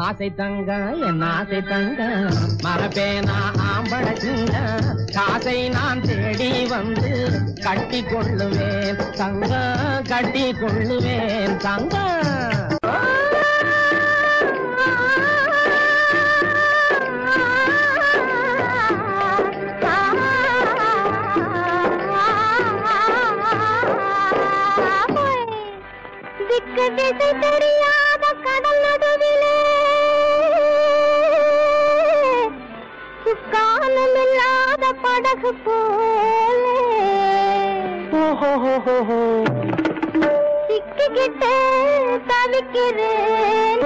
ஆசை தங்க என் ஆசை தங்க மரபேனா ஆம்பள சிங்க காசை நான் தேடி வந்து கட்டி கொள்ளுவேன் தங்க கட்டி கொள்ளுவேன் தங்க திக்கு திசை தெரியாத கடல் நடுவிலே சுக்கானம் இல்லாத படகு போலே சிக்கிக்கிட்டு தவிக்கிறேன்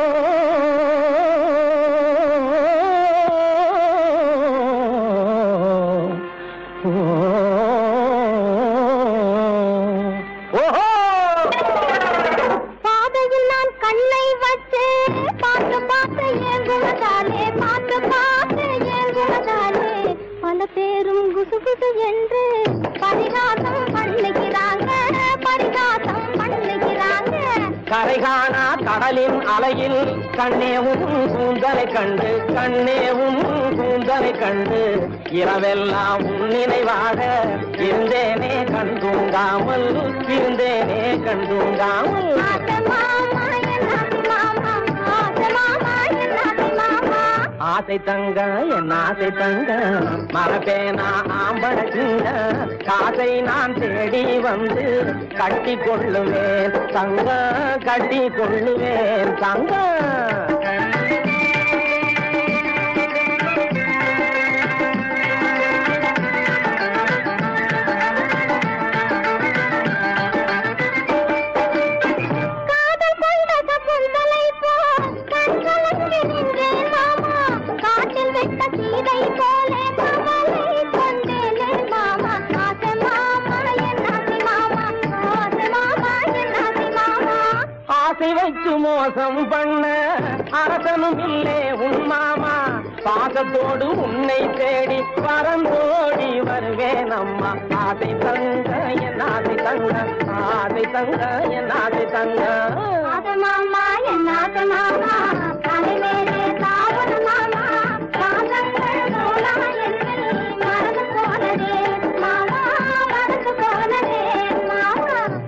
பாதையில் நான் கண்ணை வச்சு பார்த்து பார்த்து ஏங்குவதாலே பார்த்து பார்த்து ஏங்குவதாலே பல பேரும் குசு குசு என்று பரிகாசம் பண்ணுகிறாங்க பரிகாசம் பண்ணுகிறாங்க கரைகாணா கடலின் அலையில் கண்ணேவும் கூந்தலை கண்டு கண்ணேவும் கூந்தலை கண்டு இரவெல்லாம் உன் நினைவாக இருந்தேனே கண்டூங்காமல் இருந்தேனே கண்டூங்காமல் ஆசை மாமா என் ஆசை மாமா ஆசை மாமா என் ஆசை மாமா ஆசை தங்க என் ஆசை தங்க மரபேனா ஆம்பளக்குங்க காசை நான் தேடி வந்து கட்டி கொள்ளுவேன் தங்க கட்டி கொள்ளுவேன் தங்க காதல் கொண்ட சகுந்தலை போல் கண்கலங்கி நின்றேன் மாமா காட்டில் வெட்ட சீதை போலே கவலை கொண்டேனே மாமா ஆசை மாமா என் ஆசை மாமா ஆசை மாமா என் ஆசை மாமா ஆசை வைத்து மோசம் பண்ண அரசனும் இல்லே உன் மாமா பாசத்தோடு உன்னை தேடி பரந்தோடி வருவேன் அம்மா ஆசை தங்க என் ஆசை தங்க ஆசை தங்க என் ஆசை தங்க ஆசை மாமா